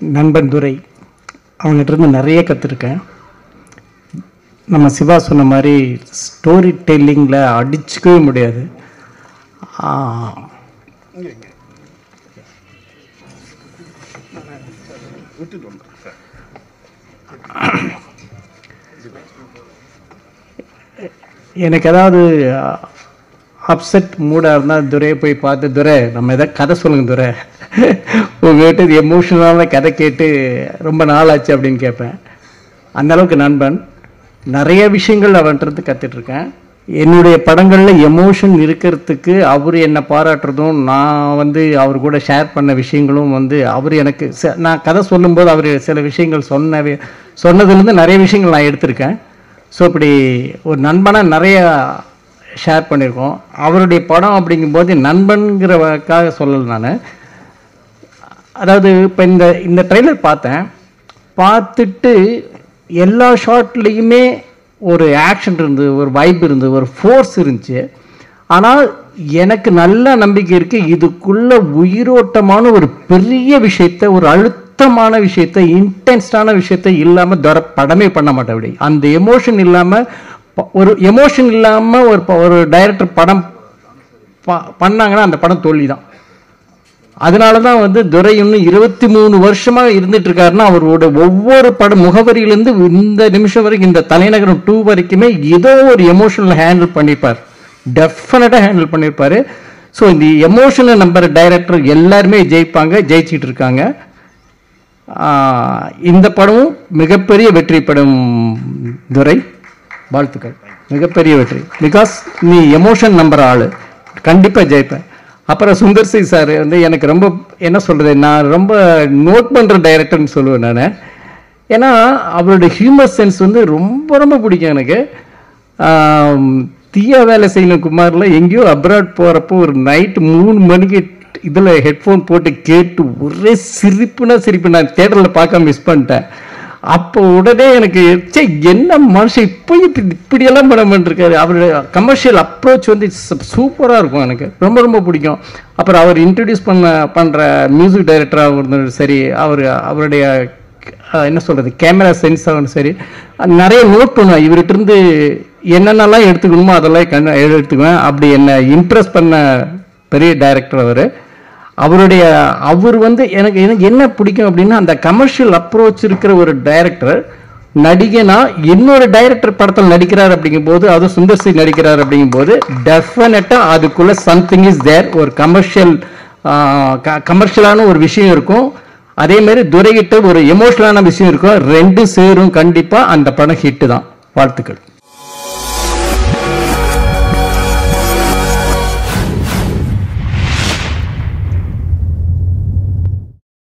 நண்பன் துரை அவங்ககிட்ட இருந்து நிறைய கற்றுருக்கேன் நம்ம சிவா சொன்ன மாதிரி ஸ்டோரி டெல்லிங்கில் அடிச்சுக்கவே முடியாது ஆ, எனக்கு ஏதாவது அப்செட் மூடாக இருந்தால் துரையை போய் பார்த்து துரை நம்ம எதாவது கதை சொல்லுங்க துரை உங்கள்கிட்ட இது எமோஷனலான கதை கேட்டு ரொம்ப நாள் ஆச்சு அப்படின்னு கேட்பேன் அந்த அளவுக்கு நண்பன் நிறைய விஷயங்கள் அவன்கிட்ட கற்றுட்ருக்கேன் என்னுடைய படங்களில் எமோஷன் இருக்கிறதுக்கு அவர் என்னை பாராட்டுறதும் நான் வந்து அவர் கூட ஷேர் பண்ண விஷயங்களும் வந்து அவர் எனக்கு ச- நான் கதை சொல்லும்போது அவர் சில விஷயங்கள் சொன்ன வி- சொன்னதுலேருந்து நிறைய விஷயங்கள் நான் எடுத்திருக்கேன் ஸோ இப்படி ஒரு நண்பனாக நிறைய ஷேர் பண்ணியிருக்கோம் அவருடைய படம் அப்படிங்கும்போது நண்பன்கிறக்காக சொல்லலை நான் அதாவது இப்போ இந்த இந்த ட்ரெய்லர் பார்த்தேன் பார்த்துட்டு எல்லா ஷார்ட்லேயுமே ஒரு ஆக்ஷன் இருந்தது ஒரு வைப் இருந்தது ஒரு ஃபோர்ஸ் இருந்துச்சு ஆனால் எனக்கு நல்ல நம்பிக்கை இருக்குது இதுக்குள்ள உயிரோட்டமான ஒரு பெரிய விஷயத்த ஒரு அழுத்தமான விஷயத்த இன்டென்ஸ்டான விஷயத்த இல்லாமல் தர படமே பண்ண மாட்டேன் அப்படி அந்த எமோஷன் இல்லாமல் ஒரு எமோஷன் இல்லாமல் ஒரு ப- ஒரு டைரக்டர் படம் ப- பண்ணாங்கன்னா அந்த படம் தோல்வி தான் அதனால தான் வந்து துரை இன்னும் இருபத்தி மூணு வருஷமா இருந்துட்டு இருக்காருன்னா அவரோட ஒவ்வொரு படம் முகவரியிலேருந்து இந்த நிமிஷம் வரைக்கும் இந்த தலைநகரம் டூ வரைக்குமே ஏதோ ஒரு எமோஷனல் ஹேண்டில் பண்ணியிருப்பார் டெஃபினட்டாக ஹேண்டில் பண்ணியிருப்பாரு ஸோ இந்த எமோஷனை நம்புற டைரக்டர் எல்லாருமே ஜெயிப்பாங்க ஜெயிச்சிட்டு இருக்காங்க ஆஹ் இந்த படமும் மிகப்பெரிய வெற்றி படம் துரை வாழ்த்துக்கள் மிகப்பெரிய வெற்றி பிகாஸ் நீ எமோஷன் நம்புற ஆளு கண்டிப்பா ஜெயிப்பேன் அப்புறம் சுந்தர் சி சார் வந்து எனக்கு ரொம்ப என்ன சொல்றது நான் ரொம்ப நோட் பண்ற டைரக்டர்னு சொல்லுவேன் நான் ஏன்னா அவருடைய ஹியூமர் சென்ஸ் வந்து ரொம்ப ரொம்ப பிடிக்கும் எனக்கு ஆம், தீயா வேலை செய்யணும் குமாரில் எங்கேயோ அப்ராட் போகிறப்போ ஒரு நைட்டு மூணு மணிக்கு இதில் ஹெட்ஃபோன் போட்டு கேட்டு ஒரே சிரிப்புனா சிரிப்பு நான் தேட்டரில் பார்க்க மிஸ் பண்ணிட்டேன் அப்போ உடனே எனக்கு சே என்ன மனுஷன் இப்போ இப்படி இப்படியெல்லாம் படம் பண்ணிருக்காரு அவருடைய கமர்ஷியல் அப்ரோச் வந்து சூப்பராக இருக்கும் எனக்கு ரொம்ப ரொம்ப பிடிக்கும் அப்புறம் அவர் இன்ட்ரடியூஸ் பண்ண பண்ணுற மியூசிக் டைரக்டராக இருந்தாலும் சரி அவர் அவருடைய அஹ், என்ன சொல்கிறது கேமரா சென்ஸ் ஆகணும் சரி அது நிறைய நோட் பண்ணுவேன் இவர்கிட்ட இருந்து என்னென்னலாம் எடுத்துக்கணுமோ அதெல்லாம் கண் எடுத்துக்குவேன் அப்படி என்னை இம்ப்ரெஸ் பண்ண பெரிய டைரக்டர் அவர் அவருடைய அவர் வந்து எனக்கு எனக்கு என்ன பிடிக்கும் அப்படின்னா அந்த கமர்ஷியல் அப்ரோச் இருக்கிற ஒரு டைரக்டர் நடிகனா இன்னொரு டைரக்டர் படத்தில் நடிக்கிறார் அப்படிங்கும்போது அதுவும் சுந்தர் சி நடிக்கிறார் அப்படிங்கும்போது டெஃபினட்டாக அதுக்குள்ள சம்திங் இஸ் தேர் ஒரு கமர்ஷியல் கமர்ஷியலான ஒரு விஷயம் இருக்கும் அதே மாதிரி துரைகிட்ட ஒரு எமோஷனலான விஷயம் இருக்கும் ரெண்டும் சேரும் கண்டிப்பாக அந்த படம் ஹிட்டு தான் வாழ்த்துக்கள்